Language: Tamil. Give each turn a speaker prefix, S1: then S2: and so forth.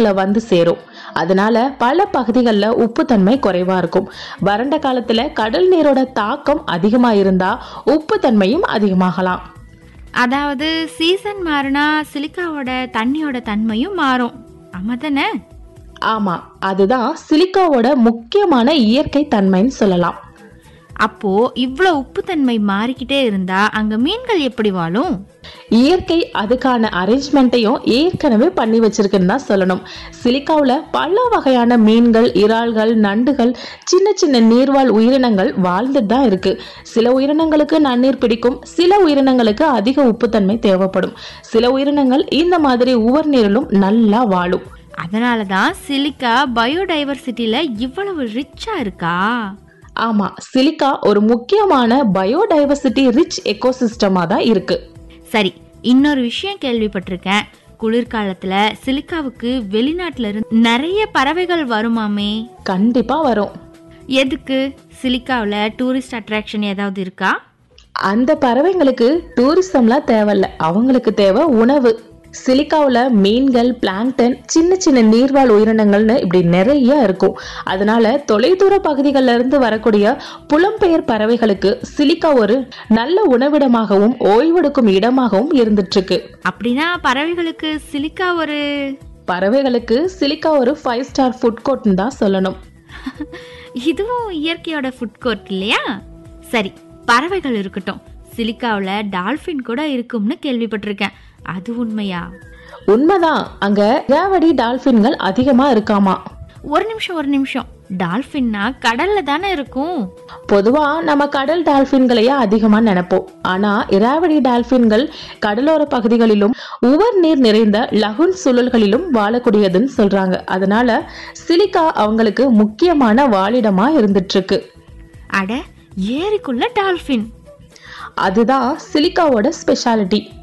S1: கடலுக்குள்ள வந்து சேரும் அதனால பல பகுதிகளில் உப்புத்தன்மை குறைவா இருக்கும் வறண்ட காலத்துல கடல் நீரோட தாக்கம் அதிகமா இருந்தா உப்புத்தன்மையும் அதிகமாகலாம்
S2: அதாவது சீசன் மாறினா சிலிக்காவோட தண்ணியோட தன்மையும் மாறும் ஆமா தானே
S1: ஆமா அதுதான் சிலிக்காவோட முக்கியமான இயற்கை தன்மைன்னு சொல்லலாம்
S2: அப்போ இவ்வளோ உப்புத்தன்மை மாறிக்கிட்டே இருந்தா அங்க மீன்கள் எப்படி வாழும்
S1: இயற்கை அதுக்கான அரேஞ்ச்மெண்ட்டையும் ஏற்கனவே பண்ணி வச்சிருக்குன்னு தான் சொல்லணும் சிலிக்காவில் பல வகையான மீன்கள் இறால்கள் நண்டுகள் சின்ன சின்ன நீர்வாழ் உயிரினங்கள் வாழ்ந்துட்டு தான் இருக்கு சில உயிரினங்களுக்கு நன்னீர் பிடிக்கும் சில உயிரினங்களுக்கு அதிக உப்புத்தன்மை தேவைப்படும் சில உயிரினங்கள் இந்த மாதிரி உவர் நீரிலும் நல்லா வாழும்
S2: அதனால தான் சிலிக்கா பயோடைவர்சிட்டியில இவ்வளவு ரிச்சா இருக்கா
S1: ஆமா சிலிக்கா ஒரு முக்கியமான பயோடைவர்சிட்டி ரிச் எக்கோசிஸ்டமா தான் இருக்கு
S2: சரி இன்னொரு விஷயம் கேள்விப்பட்டிருக்கேன் குளிர்காலத்துல சிலிக்காவுக்கு வெளிநாட்டுல இருந்து நிறைய பறவைகள் வருமாமே
S1: கண்டிப்பா வரும்
S2: எதுக்கு சிலிக்காவில் டூரிஸ்ட் அட்ராக்ஷன் ஏதாவது இருக்கா
S1: அந்த பறவைங்களுக்கு டூரிசம்லாம் தேவையில்ல அவங்களுக்கு தேவை உணவு சிலிக்காவில் மீன்கள் பிளாங்டன் சின்ன சின்ன நீர்வாழ் உயிரினங்கள்னு இப்படி நிறைய இருக்கும் அதனால தொலைதூர பகுதிகளில் இருந்து வரக்கூடிய புலம்பெயர் பறவைகளுக்கு சிலிக்கா ஒரு நல்ல உணவிடமாகவும் ஓய்வெடுக்கும் இடமாகவும் இருந்துட்டு இருக்கு
S2: அப்படின்னா பறவைகளுக்கு சிலிக்கா ஒரு
S1: பறவைகளுக்கு சிலிக்கா ஒரு ஃபைவ் ஸ்டார் ஃபுட் கோர்ட்னு தான் சொல்லணும்
S2: இதுவும் இயற்கையோட ஃபுட் கோர்ட் இல்லையா சரி பறவைகள் இருக்கட்டும் சிலிக்காவில் டால்ஃபின் கூட இருக்கும்னு கேள்விப்பட்டிருக்கேன் அது உண்மையா
S1: உண்மைதான் அங்க ரேவடி டால்பின்கள் அதிகமா இருக்காமா
S2: ஒரு நிமிஷம் ஒரு நிமிஷம் டால்ஃபின்னா கடல்ல தானே இருக்கும்
S1: பொதுவா நம்ம கடல் டால்பின்களையே அதிகமா நினைப்போம் ஆனா இராவடி டால்பின்கள் கடலோர பகுதிகளிலும் உவர் நீர் நிறைந்த லகுன் சூழல்களிலும் வாழக்கூடியதுன்னு சொல்றாங்க அதனால சிலிக்கா அவங்களுக்கு முக்கியமான வாழிடமா இருந்துட்டு இருக்கு
S2: அட ஏரிக்குள்ள டால்ஃபின்
S1: அதுதான் சிலிக்காவோட ஸ்பெஷாலிட்டி